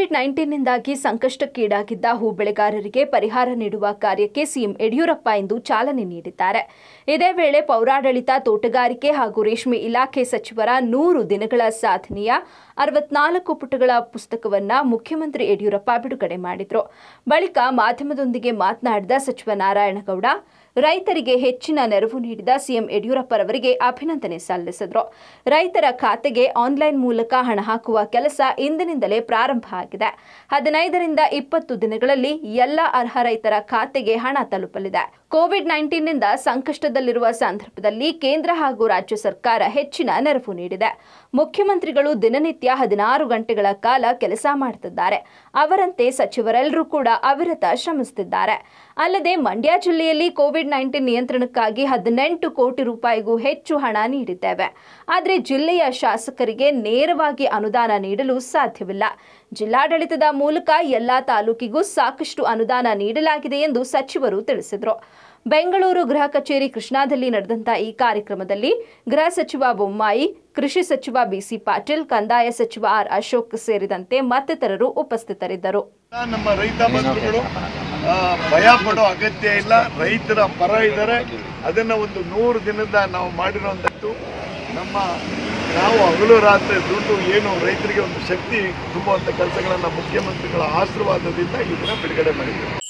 Covid ನೈನ್ಟೀನ್ನಿಂದಾಗಿ ಸಂಕಷ್ಟಕ್ಕೀಡಾಗಿದ್ದ ಹೂ ಬೆಳೆಗಾರರಿಗೆ ಪರಿಹಾರ ನೀಡುವ ಕಾರ್ಯಕ್ಕೆ ಸಿಎಂ ಯಡಿಯೂರಪ್ಪ ಇಂದು ಚಾಲನೆ ನೀಡಿದ್ದಾರೆ ಇದೇ ವೇಳೆ ಪೌರಾಡಳಿತ ತೋಟಗಾರಿಕೆ ಹಾಗೂ ರೇಷ್ಮೆ ಇಲಾಖೆ ಸಚಿವರ ನೂರು ದಿನಗಳ ಸಾಧನೆಯ ಅರವತ್ನಾಲ್ಕು ಪುಟಗಳ ಪುಸ್ತಕವನ್ನ ಮುಖ್ಯಮಂತ್ರಿ ಯಡಿಯೂರಪ್ಪ ಬಿಡುಗಡೆ ಮಾಡಿದ್ರು ಬಳಿಕ ಮಾಧ್ಯಮದೊಂದಿಗೆ ಮಾತನಾಡಿದ ಸಚಿವ ನಾರಾಯಣಗೌಡ ರೈತರಿಗೆ ಹೆಚ್ಚಿನ ನೆರವು ನೀಡಿದ ಸಿಎಂ ಯಡಿಯೂರಪ್ಪರವರಿಗೆ ಅಭಿನಂದನೆ ಸಲ್ಲಿಸಿದ್ರು ರೈತರ ಖಾತೆಗೆ ಆನ್ಲೈನ್ ಮೂಲಕ ಹಣ ಹಾಕುವ ಕೆಲಸ ಇಂದಿನಿಂದಲೇ ಪ್ರಾರಂಭ ಆಗಿದೆ ಹದಿನೈದರಿಂದ ಇಪ್ಪತ್ತು ದಿನಗಳಲ್ಲಿ ಎಲ್ಲ ಅರ್ಹ ರೈತರ ಖಾತೆಗೆ ಹಣ ತಲುಪಲಿದೆ ಕೋವಿಡ್ ನೈನ್ಟೀನ್ನಿಂದ ಸಂಕಷ್ಟದಲ್ಲಿರುವ ಸಂದರ್ಭದಲ್ಲಿ ಕೇಂದ್ರ ಹಾಗೂ ರಾಜ್ಯ ಸರ್ಕಾರ ಹೆಚ್ಚಿನ ನೆರವು ನೀಡಿದೆ ಮುಖ್ಯಮಂತ್ರಿಗಳು ದಿನನಿತ್ಯ ಹದಿನಾರು ಗಂಟೆಗಳ ಕಾಲ ಕೆಲಸ ಮಾಡುತ್ತಿದ್ದಾರೆ ಅವರಂತೆ ಸಚಿವರೆಲ್ಲರೂ ಕೂಡ ಅವಿರತ ಶ್ರಮಿಸುತ್ತಿದ್ದಾರೆ ಅಲ್ಲದೆ ಮಂಡ್ಯ ಜಿಲ್ಲೆಯಲ್ಲಿ ಕೋವಿಡ್ ನೈನ್ಟೀನ್ ನಿಯಂತ್ರಣಕ್ಕಾಗಿ ಹದಿನೆಂಟು ಕೋಟಿ ರೂಪಾಯಿಗೂ ಹೆಚ್ಚು ಹಣ ನೀಡಿದ್ದೇವೆ ಆದರೆ ಜಿಲ್ಲೆಯ ಶಾಸಕರಿಗೆ ನೇರವಾಗಿ ಅನುದಾನ ನೀಡಲು ಸಾಧ್ಯವಿಲ್ಲ ಜಿಲ್ಲಾಡಳಿತದ ಮೂಲಕ ಎಲ್ಲಾ ತಾಲೂಕಿಗೂ ಸಾಕಷ್ಟು ಅನುದಾನ ನೀಡಲಾಗಿದೆ ಎಂದು ಸಚಿವರು ತಿಳಿಸಿದರು ಬೆಂಗಳೂರು ಗೃಹ ಕಚೇರಿ ಕೃಷ್ಣಾದಲ್ಲಿ ನಡೆದಂತ ಈ ಕಾರ್ಯಕ್ರಮದಲ್ಲಿ ಗೃಹ ಸಚಿವ ಬೊಮ್ಮಾಯಿ ಕೃಷಿ ಸಚಿವ ಬಿಸಿ ಪಾಟೀಲ್ ಕಂದಾಯ ಸಚಿವ ಆರ್ ಅಶೋಕ್ ಸೇರಿದಂತೆ ಮತ್ತಿತರರು ಉಪಸ್ಥಿತರಿದ್ದರು ನಮ್ಮ ರೈತ ಬಂಧುಗಳು ಆ, ಭಯ ಪಡೋ ಅಗತ್ಯ ಇಲ್ಲ ರೈತರ ಪರ ಇದ್ದಾರೆ ಅದನ್ನ ಒಂದು ನೂರು ದಿನದ ನಾವು ಮಾಡಿರುವಂಥದ್ದು ನಮ್ಮ ನಾವು ಹಗಲು ರಾತ್ರಿ ದುಡ್ಡು ಏನು ರೈತರಿಗೆ ಒಂದು ಶಕ್ತಿ ತುಂಬುವಂಥ ಕೆಲಸಗಳನ್ನು ಮುಖ್ಯಮಂತ್ರಿಗಳ ಆಶೀರ್ವಾದದಿಂದ ಇದನ್ನ ಬಿಡುಗಡೆ ಮಾಡಿದ್ದೇವೆ